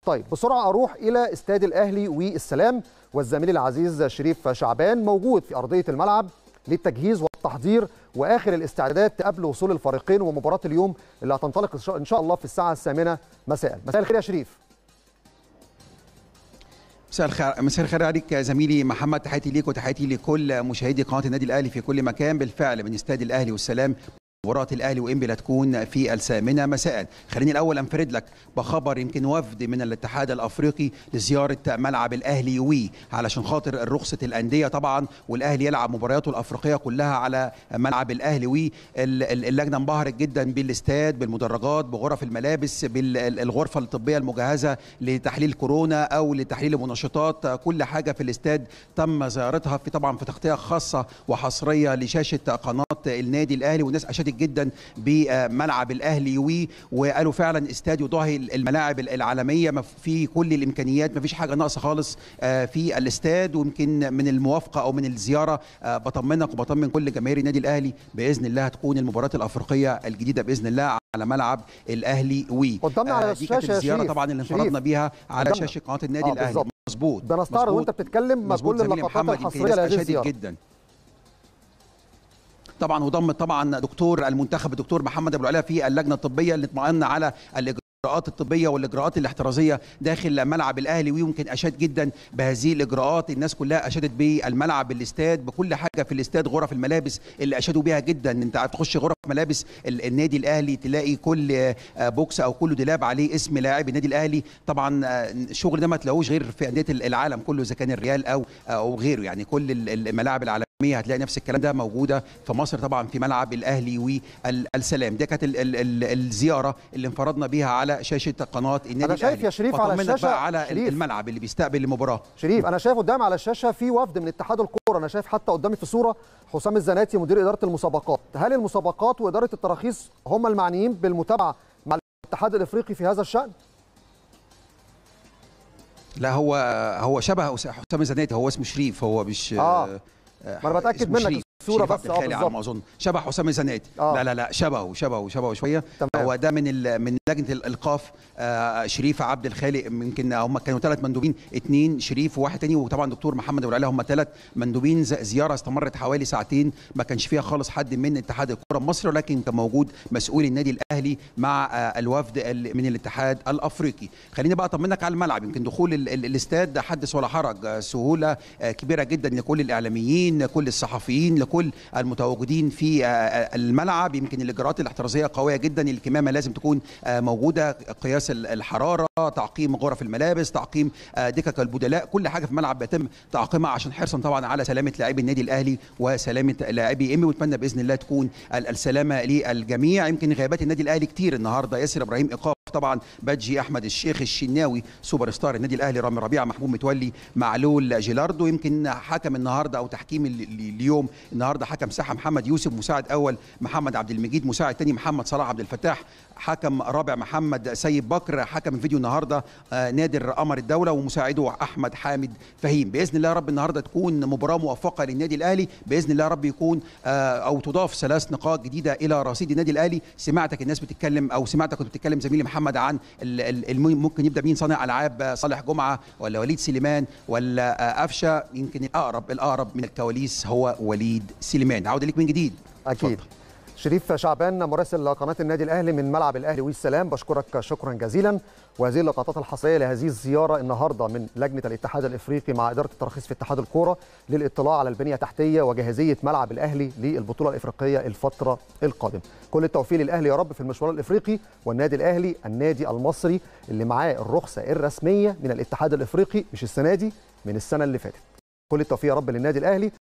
طيب بسرعه اروح الى استاد الاهلي والسلام والزميل العزيز شريف شعبان موجود في ارضيه الملعب للتجهيز والتحضير واخر الاستعدادات قبل وصول الفريقين ومباراه اليوم اللي هتنطلق ان شاء الله في الساعه الثامنه مساء مساء الخير يا شريف مساء الخير مساء الخير عليك زميلي محمد تحياتي ليك وتحياتي لكل مشاهدي قناه النادي الاهلي في كل مكان بالفعل من استاد الاهلي والسلام مباراة الأهلي وإنبي هتكون في الثامنة مساء خليني الأول أنفرد لك بخبر يمكن وفد من الاتحاد الأفريقي لزيارة ملعب الأهلي وي علشان خاطر رخصة الأندية طبعا والأهلي يلعب مبارياته الأفريقية كلها على ملعب الأهلي وي اللجنة انبهرت جدا بالاستاد بالمدرجات بغرف الملابس بالغرفة الطبية المجهزة لتحليل كورونا أو لتحليل المنشطات كل حاجة في الاستاد تم زيارتها في طبعا في تغطية خاصة وحصرية لشاشة قناة النادي الأهلي والناس أشادت جدا بملعب الاهلي وي وقالوا فعلا استاد يضاهي الملاعب العالميه في كل الامكانيات ما فيش حاجه ناقصه خالص في الاستاد ويمكن من الموافقه او من الزياره بطمنك وبطمن كل جماهير النادي الاهلي باذن الله هتكون المباراه الافريقيه الجديده باذن الله على ملعب الاهلي وي قدامنا على دي كانت الشاشة يا الزياره شريف. طبعا اللي شريف. انفردنا بيها على قدامنا. شاشه قناه النادي آه، الاهلي بالظبط. مظبوط ده نستعرض مظبوط. وانت بتتكلم مظبوط كل زميلي اللقطات محمد يمكن الحصريه الناس لهذه اشادت الزياره جدا طبعا وضم طبعا دكتور المنتخب الدكتور محمد ابو العلا في اللجنه الطبيه اللي اطمأن على الاجراءات الطبيه والاجراءات الاحترازيه داخل ملعب الاهلي ويمكن اشاد جدا بهذه الاجراءات الناس كلها اشادت بالملعب بالاستاد بكل حاجه في الاستاد غرف الملابس اللي اشادوا بيها جدا انت تخش غرف ملابس ال- النادي الاهلي تلاقي كل آه، بوكس او كل دولاب عليه اسم لاعب النادي الاهلي طبعا آه، الشغل ده ما تلاقوش غير في انديه العالم كله اذا كان الريال او او غيره يعني كل ال- الملاعب العالميه هتلاقي نفس الكلام ده موجوده في مصر طبعا في ملعب الاهلي والسلام ده كانت ال ال ال الزياره اللي انفردنا بيها على شاشه قناه النادي أنا شايف الاهلي يا شريف على بطمنك الشاشة، بقى على شريف. الملعب اللي بيستقبل المباراه شريف انا شايف قدام على الشاشه في وفد من اتحاد الكوره انا شايف حتى قدامي في صوره حسام الزناتي مدير اداره المسابقات هل المسابقات واداره التراخيص هم المعنيين بالمتابعه مع الاتحاد الافريقي في هذا الشان لا هو هو شبه أس- حسام الزناتي هو اسمه شريف هو مش آه. ما أنا بتأكد اسمه منك شريف. الصورة شريف بس، عبد آه، الخالق على ما بالظبط. اظن شبه حسام الزناتي آه. لا لا لا شبهه شبهه شبهه شويه تمام. هو ده من ال- من لجنه الايقاف آه شريف عبد الخالق يمكن هم كانوا ثلاث مندوبين اثنين شريف وواحد تاني وطبعا دكتور محمد ابو العلا هم ثلاث مندوبين ز- زياره استمرت حوالي ساعتين ما كانش فيها خالص حد من اتحاد الكره المصري ولكن كان موجود مسؤول النادي الاهلي مع آه الوفد ال- من الاتحاد الافريقي خليني بقى اطمنك على الملعب يمكن دخول ال- ال- الاستاد حدث ولا حرج آه، سهوله آه، كبيره جدا لكل الاعلاميين كل الصحفيين لكل المتواجدين في آه، آه، الملعب يمكن الاجراءات الاحترازيه قويه جدا الكمامه لازم تكون آه، موجوده قياس ال- الحراره تعقيم غرف الملابس تعقيم آه، دكك البدلاء كل حاجه في الملعب بيتم تعقيمها عشان حرصا طبعا على سلامه لاعبي النادي الاهلي وسلامه لاعبي امي واتمنى باذن الله تكون ال- السلامه للجميع يمكن غيابات النادي الاهلي كتير النهارده ياسر ابراهيم ايقاف طبعا بادجي احمد الشيخ الشناوي سوبر ستار النادي الاهلي رامي ربيعه محمود متولي معلول جيلاردو يمكن حكم النهارده او تحكيم ال- ال- اليوم النهارده حكم ساحه محمد يوسف مساعد اول محمد عبد المجيد مساعد تاني محمد صلاح عبد الفتاح حكم رابع محمد سيد بكر حكم الفيديو النهارده آه، نادر قمر الدوله ومساعده احمد حامد فهيم باذن الله يا رب النهارده تكون مباراه موفقه للنادي الاهلي باذن الله يا رب يكون آه، او تضاف ثلاث نقاط جديده الى رصيد النادي الاهلي سمعتك الناس بتتكلم او سمعتك كنت بتتكلم زميلي محمد عن ال- ال- الم- ممكن يبدا مين صانع العاب آه، صالح جمعه ولا وليد سليمان ولا آه، قفشه يمكن الاقرب الاقرب من الكواليس هو وليد سليمان عوده ليك من جديد اكيد اتفضل. شريف شعبان مراسل قناه النادي الاهلي من ملعب الاهلي والسلام بشكرك شكرا جزيلا وهذه اللقطات الحصريه لهذه الزياره النهارده من لجنه الاتحاد الافريقي مع اداره التراخيص في اتحاد الكوره للاطلاع على البنيه التحتيه وجاهزيه ملعب الاهلي للبطوله الافريقيه الفتره القادمه كل التوفيق للاهلي يا رب في المشوار الافريقي والنادي الاهلي النادي المصري اللي معاه الرخصه الرسميه من الاتحاد الافريقي مش السنه دي من السنه اللي فاتت كل التوفيق يا رب للنادي الاهلي